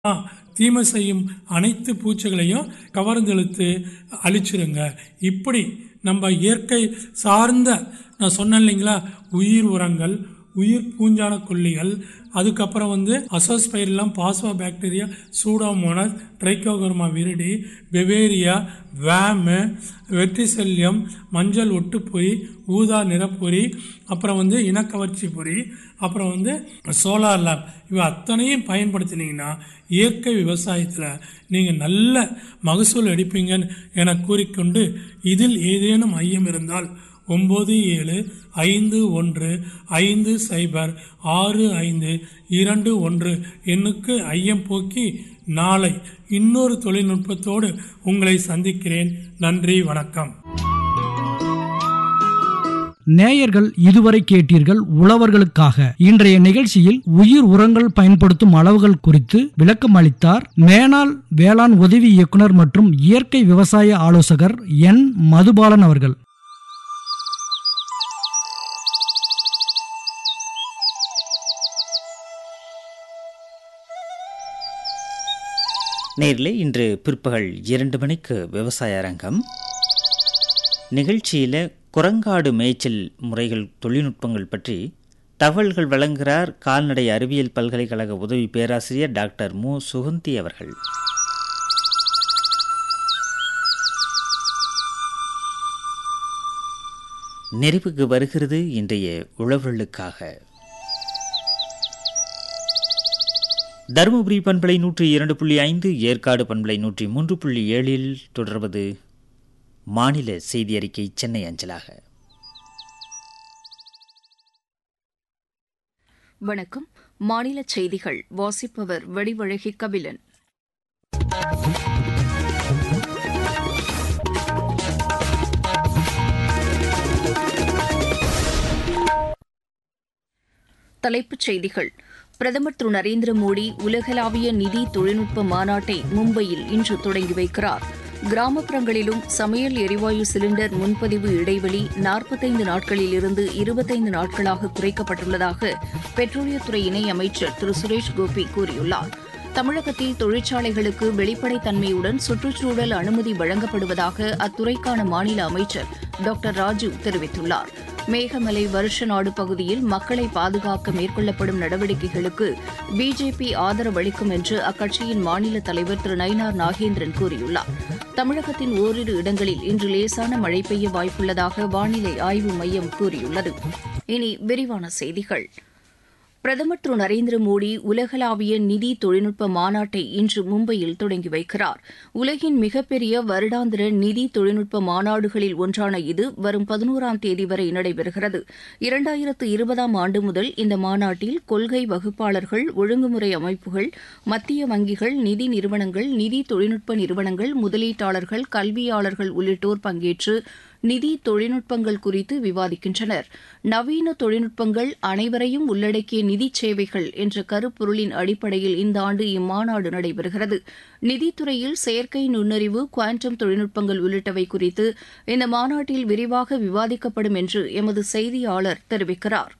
ஆ, தீமை செய்யும் அனைத்து பூச்சிகளையும் கவர்ந்தெழுத்து அழிச்சிருங்க இப்படி நம்ம இயற்கை சார்ந்த நான் சொன்னேன் இல்லைங்களா உயிர் உரங்கள் உயிர் பூஞ்சான கொல்லிகள் அதுக்கப்புறம் வந்து Azospirillum phospho bacteria Pseudomonas Trichoderma viride Beauveria வேமு வெற்றிசெல்யம் மஞ்சள் ஒட்டுப்பொறி ஊதா நிறப்பொறி அப்புறம் வந்து இனக்கவர்ச்சி பொறி அப்புறம் வந்து சோலார் லேப் இவை அத்தனையும் பயன்படுத்தினீங்கன்னா இயற்கை விவசாயத்தில் நீங்கள் நல்ல மகசூல் எடுப்பீங்கன்னு என கூறிக்கொண்டு இதில் ஏதேனும் ஐயம் இருந்தால் ஒம்பது ஏழு ஐந்து ஒன்று ஐந்து சைபர் ஆறு ஐந்து இரண்டு ஒன்று எண்ணுக்கு ஐயம் போக்கி நாளை இன்னொரு தொழில்நுட்பத்தோடு உங்களை சந்திக்கிறேன் நன்றி வணக்கம் நேயர்கள் இதுவரை கேட்டீர்கள் உழவர்களுக்காக இன்றைய நிகழ்ச்சியில் உயிர் உரங்கள் பயன்படுத்தும் அளவுகள் குறித்து விளக்கம் அளித்தார் மேனாள் வேளாண் உதவி இயக்குனர் மற்றும் இயற்கை விவசாய ஆலோசகர் என் மதுபாலன் அவர்கள் நேரிலே இன்று பிற்பகல் இரண்டு மணிக்கு விவசாய அரங்கம் நிகழ்ச்சியில் குரங்காடு மேய்ச்சல் முறைகள் தொழில்நுட்பங்கள் பற்றி தகவல்கள் வழங்குகிறார் கால்நடை அறிவியல் பல்கலைக்கழக உதவி பேராசிரியர் டாக்டர் மு சுகந்தி அவர்கள் நிறைவுக்கு வருகிறது இன்றைய உழவர்களுக்காக தருமபுரி பண்பலை நூற்றி இரண்டு புள்ளி ஐந்து ஏற்காடு பண்பலை நூற்றி மூன்று புள்ளி ஏழில் தொடர்வது மாநில செய்தி அறிக்கை சென்னை அஞ்சலாக வணக்கம் மாநில செய்திகள் வாசிப்பவர் வடிவழகி கபிலன் தலைப்புச் செய்திகள் பிரதமர் திரு நரேந்திர மோடி உலகளாவிய நிதி தொழில்நுட்ப மாநாட்டை மும்பையில் இன்று தொடங்கி வைக்கிறார் கிராமப்புறங்களிலும் சமையல் எரிவாயு சிலிண்டர் முன்பதிவு இடைவெளி நாற்பத்தைந்து நாட்களில் இருந்து இருபத்தைந்து நாட்களாக குறைக்கப்பட்டுள்ளதாக பெட்ரோலியத்துறை இணை அமைச்சர் திரு சுரேஷ் கோபி கூறியுள்ளார் தமிழகத்தில் தொழிற்சாலைகளுக்கு வெளிப்படைத்தன்மையுடன் சுற்றுச்சூழல் அனுமதி வழங்கப்படுவதாக அத்துறைக்கான மாநில அமைச்சர் டாக்டர் ராஜு தெரிவித்துள்ளார் மேகமலை வருஷ நாடு பகுதியில் மக்களை பாதுகாக்க மேற்கொள்ளப்படும் நடவடிக்கைகளுக்கு பிஜேபி ஆதரவு அளிக்கும் என்று அக்கட்சியின் மாநில தலைவர் திரு நயினார் நாகேந்திரன் கூறியுள்ளார் தமிழகத்தின் ஓரிரு இடங்களில் இன்று லேசான மழை பெய்ய வாய்ப்புள்ளதாக வானிலை ஆய்வு மையம் கூறியுள்ளது இனி விரிவான செய்திகள் பிரதமர் திரு நரேந்திர மோடி உலகளாவிய நிதி தொழில்நுட்ப மாநாட்டை இன்று மும்பையில் தொடங்கி வைக்கிறார் உலகின் மிகப்பெரிய வருடாந்திர நிதி தொழில்நுட்ப மாநாடுகளில் ஒன்றான இது வரும் பதினோராம் தேதி வரை நடைபெறுகிறது இரண்டாயிரத்து இருபதாம் ஆண்டு முதல் இந்த மாநாட்டில் கொள்கை வகுப்பாளர்கள் ஒழுங்குமுறை அமைப்புகள் மத்திய வங்கிகள் நிதி நிறுவனங்கள் நிதி தொழில்நுட்ப நிறுவனங்கள் முதலீட்டாளர்கள் கல்வியாளர்கள் உள்ளிட்டோர் பங்கேற்று நிதி தொழில்நுட்பங்கள் குறித்து விவாதிக்கின்றனர் நவீன தொழில்நுட்பங்கள் அனைவரையும் உள்ளடக்கிய நிதி சேவைகள் என்ற கருப்பொருளின் அடிப்படையில் இந்த ஆண்டு இம்மாநாடு நடைபெறுகிறது நிதித்துறையில் செயற்கை நுண்ணறிவு குவாண்டம் தொழில்நுட்பங்கள் உள்ளிட்டவை குறித்து இந்த மாநாட்டில் விரிவாக விவாதிக்கப்படும் என்று எமது செய்தியாளர் தெரிவிக்கிறார்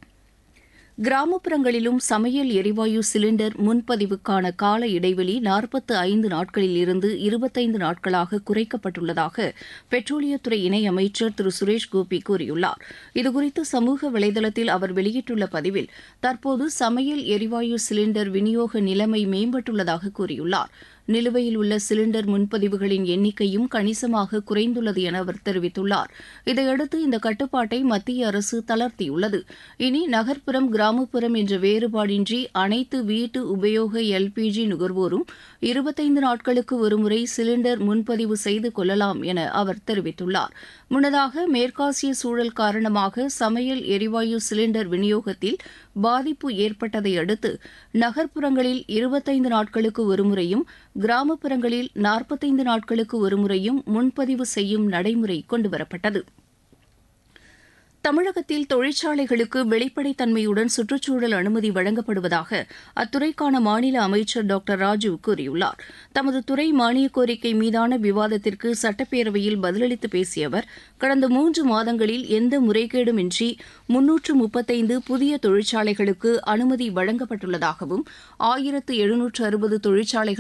கிராமப்புறங்களிலும் சமையல் எரிவாயு சிலிண்டர் முன்பதிவுக்கான கால இடைவெளி நாற்பத்து ஐந்து நாட்களில் இருந்து இருபத்தைந்து நாட்களாக குறைக்கப்பட்டுள்ளதாக பெட்ரோலியத்துறை இணையமைச்சர் திரு சுரேஷ் கோபி கூறியுள்ளார் இதுகுறித்து சமூக வலைதளத்தில் அவர் வெளியிட்டுள்ள பதிவில் தற்போது சமையல் எரிவாயு சிலிண்டர் விநியோக நிலைமை மேம்பட்டுள்ளதாக கூறியுள்ளார் நிலுவையில் உள்ள சிலிண்டர் முன்பதிவுகளின் எண்ணிக்கையும் கணிசமாக குறைந்துள்ளது என அவர் தெரிவித்துள்ளார் இதையடுத்து இந்த கட்டுப்பாட்டை மத்திய அரசு தளர்த்தியுள்ளது இனி நகர்ப்புறம் கிராமப்புறம் என்ற வேறுபாடின்றி அனைத்து வீட்டு உபயோக எல்பிஜி நுகர்வோரும் இருபத்தைந்து நாட்களுக்கு ஒருமுறை சிலிண்டர் முன்பதிவு செய்து கொள்ளலாம் என அவர் தெரிவித்துள்ளார் முன்னதாக மேற்காசிய சூழல் காரணமாக சமையல் எரிவாயு சிலிண்டர் விநியோகத்தில் பாதிப்பு ஏற்பட்டதை அடுத்து நகர்ப்புறங்களில் இருபத்தைந்து நாட்களுக்கு ஒருமுறையும் கிராமப்புறங்களில் நாற்பத்தைந்து நாட்களுக்கு ஒருமுறையும் முன்பதிவு செய்யும் நடைமுறை கொண்டுவரப்பட்டது தமிழகத்தில் தொழிற்சாலைகளுக்கு வெளிப்படைத்தன்மையுடன் சுற்றுச்சூழல் அனுமதி வழங்கப்படுவதாக அத்துறைக்கான மாநில அமைச்சர் டாக்டர் ராஜு கூறியுள்ளார் தமது துறை மானிய கோரிக்கை மீதான விவாதத்திற்கு சட்டப்பேரவையில் பதிலளித்து பேசிய அவர் கடந்த மூன்று மாதங்களில் எந்த முறைகேடுமின்றி முன்னூற்று முப்பத்தைந்து புதிய தொழிற்சாலைகளுக்கு அனுமதி வழங்கப்பட்டுள்ளதாகவும் ஆயிரத்து எழுநூற்று அறுபது தொழிற்சாலைகள்